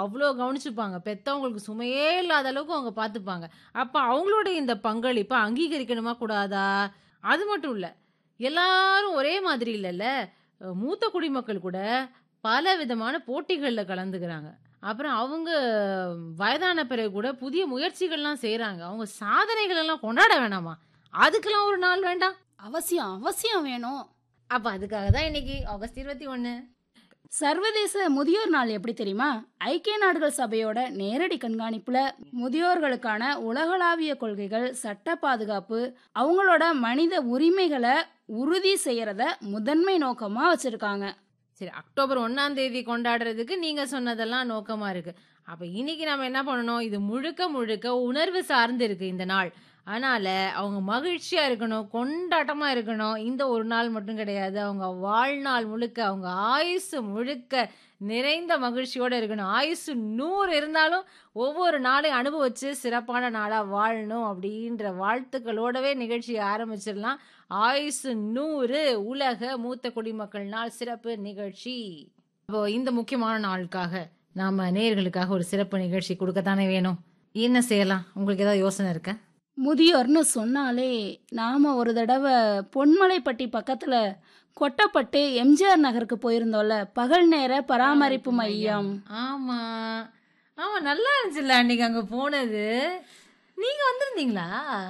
அவ்வளோ கவனிச்சுப்பாங்க பெத்தவங்களுக்கு சுமையே இல்லாத அளவுக்கு அவங்க பார்த்துப்பாங்க அப்ப அவங்களுடைய இந்த பங்களிப்பை அங்கீகரிக்கணுமா கூடாதா அது மட்டும் இல்ல எல்லாரும் ஒரே மாதிரி இல்லைல்ல அஹ் மூத்த குடிமக்கள் கூட பல விதமான போட்டிகளில் கலந்துக்கிறாங்க அப்புறம் அவங்க வயதான பிறகு கூட புதிய முயற்சிகள்லாம் செய்றாங்க அவங்க சாதனைகள் எல்லாம் கொண்டாட வேணாமா அதுக்கெல்லாம் ஒரு நாள் வேண்டாம் அவசியம் அவசியம் வேணும் அப்ப அதுக்காக தான் இன்னைக்கு ஆகஸ்ட் இருபத்தி ஒண்ணு சர்வதேச முதியோர் நாள் எப்படி தெரியுமா ஐக்கிய நாடுகள் சபையோட நேரடி கண்காணிப்புல முதியோர்களுக்கான உலகளாவிய கொள்கைகள் சட்ட பாதுகாப்பு அவங்களோட மனித உரிமைகளை உறுதி செய்யறத முதன்மை நோக்கமா வச்சிருக்காங்க சரி அக்டோபர் ஒன்னாம் தேதி கொண்டாடுறதுக்கு நீங்க சொன்னதெல்லாம் நோக்கமா இருக்கு அப்ப இன்னைக்கு நம்ம என்ன பண்ணணும் இது முழுக்க முழுக்க உணர்வு சார்ந்து இருக்கு இந்த நாள் அதனால அவங்க மகிழ்ச்சியா இருக்கணும் கொண்டாட்டமா இருக்கணும் இந்த ஒரு நாள் மட்டும் கிடையாது அவங்க வாழ்நாள் முழுக்க அவங்க ஆயுசு முழுக்க நிறைந்த மகிழ்ச்சியோட இருக்கணும் ஆயுசு நூறு இருந்தாலும் ஒவ்வொரு நாளையும் அனுபவிச்சு சிறப்பான நாளா வாழணும் அப்படின்ற வாழ்த்துக்களோடவே நிகழ்ச்சியை ஆரம்பிச்சிடலாம் ஆயுசு நூறு உலக மூத்த குடிமக்கள் நாள் சிறப்பு நிகழ்ச்சி அப்போ இந்த முக்கியமான நாளுக்காக நாம நேயர்களுக்காக ஒரு சிறப்பு நிகழ்ச்சி கொடுக்கத்தானே வேணும் என்ன செய்யலாம் உங்களுக்கு ஏதாவது யோசனை இருக்கா முதியோர்னு சொன்னாலே நாம ஒரு தடவை பொன்மலைப்பட்டி பக்கத்துல கொட்டப்பட்டு எம்ஜிஆர் நகருக்கு போயிருந்தோம்ல பகல் நேர பராமரிப்பு மையம் ஆமா ஆமா நல்லா இருந்துச்சுல்ல அன்னைக்கு அங்க போனது நீங்க வந்திருந்தீங்களா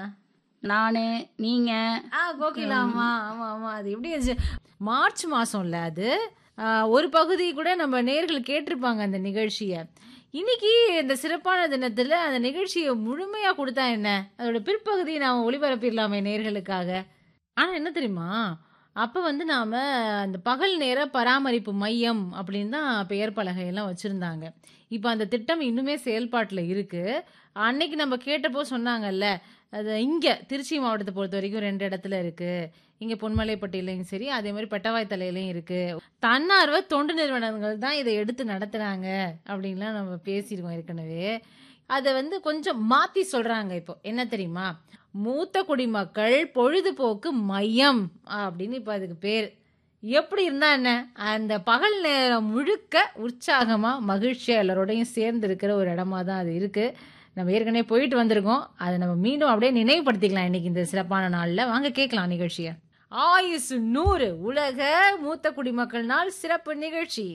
நானு நீங்க ஆ கோகிலாமா ஆமா ஆமா அது எப்படி இருந்துச்சு மார்ச் மாசம்ல அது ஆ, ஒரு பகுதி கூட நம்ம நேர்கள் கேட்டிருப்பாங்க அந்த நிகழ்ச்சியை இன்னைக்கு இந்த சிறப்பான தினத்துல அந்த நிகழ்ச்சியை முழுமையா கொடுத்தா என்ன அதோட பிற்பகுதியை நாம ஒளிபரப்பிடலாமே நேர்களுக்காக ஆனா என்ன தெரியுமா அப்ப வந்து நாம அந்த பகல் நேர பராமரிப்பு மையம் அப்படின்னு தான் பெயர் பலகையெல்லாம் வச்சிருந்தாங்க இப்போ அந்த திட்டம் இன்னுமே செயல்பாட்டில் இருக்கு அன்னைக்கு நம்ம கேட்டப்போ சொன்னாங்கல்ல அது இங்க திருச்சி மாவட்டத்தை பொறுத்த வரைக்கும் ரெண்டு இடத்துல இருக்கு இங்க பொன்மலைப்பட்டியிலையும் சரி அதே மாதிரி பெட்டவாய் தலையிலையும் இருக்கு தன்னார்வ தொண்டு நிறுவனங்கள் தான் இதை எடுத்து நடத்துறாங்க அப்படின்லாம் நம்ம பேசியிருக்கோம் ஏற்கனவே அதை வந்து கொஞ்சம் மாத்தி சொல்றாங்க இப்போ என்ன தெரியுமா மூத்த குடிமக்கள் பொழுதுபோக்கு மையம் அப்படின்னு இப்போ அதுக்கு பேர் எப்படி இருந்தா என்ன அந்த பகல் நேரம் முழுக்க உற்சாகமா மகிழ்ச்சியா எல்லாரோடையும் சேர்ந்து இருக்கிற ஒரு இடமா தான் அது இருக்கு நம்ம ஏற்கனவே போயிட்டு வந்திருக்கோம் அதை நம்ம மீண்டும் அப்படியே நினைவுபடுத்திக்கலாம் இன்னைக்கு இந்த சிறப்பான நாள்ல வாங்க கேட்கலாம் நிகழ்ச்சியை ஆயுசு நூறு உலக மூத்த குடிமக்கள் நாள் சிறப்பு நிகழ்ச்சி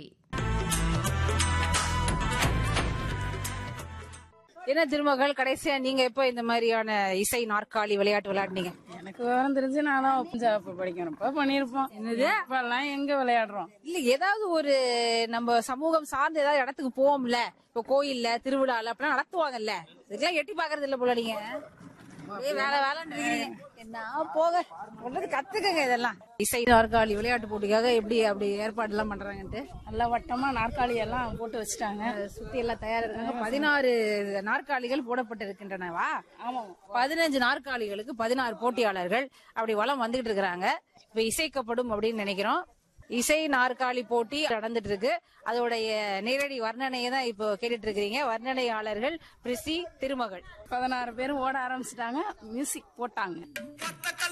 என்ன திருமகள் கடைசியா நீங்க எப்போ இந்த மாதிரியான இசை நாற்காலி விளையாட்டு விளையாடுனீங்க எனக்கு விவரம் தெரிஞ்சு நானும் பஞ்சாப் படிக்கிறப்ப பண்ணிருப்போம் என்னது? இப்பெல்லாம் எங்க விளையாடுறோம் இல்ல ஏதாவது ஒரு நம்ம சமூகம் சார்ந்த ஏதாவது இடத்துக்கு போவோம்ல இப்போ கோயில்ல திருவிழால அப்படிலாம் நடத்துவாங்கல்ல இதுக்கெல்லாம் எட்டி பாக்குறது இல்ல போல நீங்க ஒரே வேலை வேலைன்னு இருக்கீங்க. என்ன போக சொல்றது கத்துக்கங்க இதெல்லாம் இசை நாற்காலி விளையாட்டு போட்டிக்காக எப்படி அப்படி ஏற்பாடு எல்லாம் பண்றாங்கன்ட்டு நல்லா வட்டமா நாற்காலி எல்லாம் போட்டு வச்சுட்டாங்க சுத்தி எல்லாம் தயாரா இருக்காங்க பதினாறு நாற்காலிகள் போடப்பட்டிருக்கின்றனவா ஆமா பதினஞ்சு நாற்காலிகளுக்கு பதினாறு போட்டியாளர்கள் அப்படி வளம் வந்துகிட்டு இருக்கிறாங்க இப்ப இசைக்கப்படும் அப்படின்னு நினைக்கிறோம் இசை நாற்காலி போட்டி நடந்துட்டு இருக்கு அதோடைய நேரடி வர்ணனையை தான் இப்போ கேட்டுட்டு இருக்கிறீங்க வர்ணனையாளர்கள் பிரிசி திருமகள் பதினாறு பேரும் ஓட ஆரம்பிச்சிட்டாங்க மியூசிக் போட்டாங்க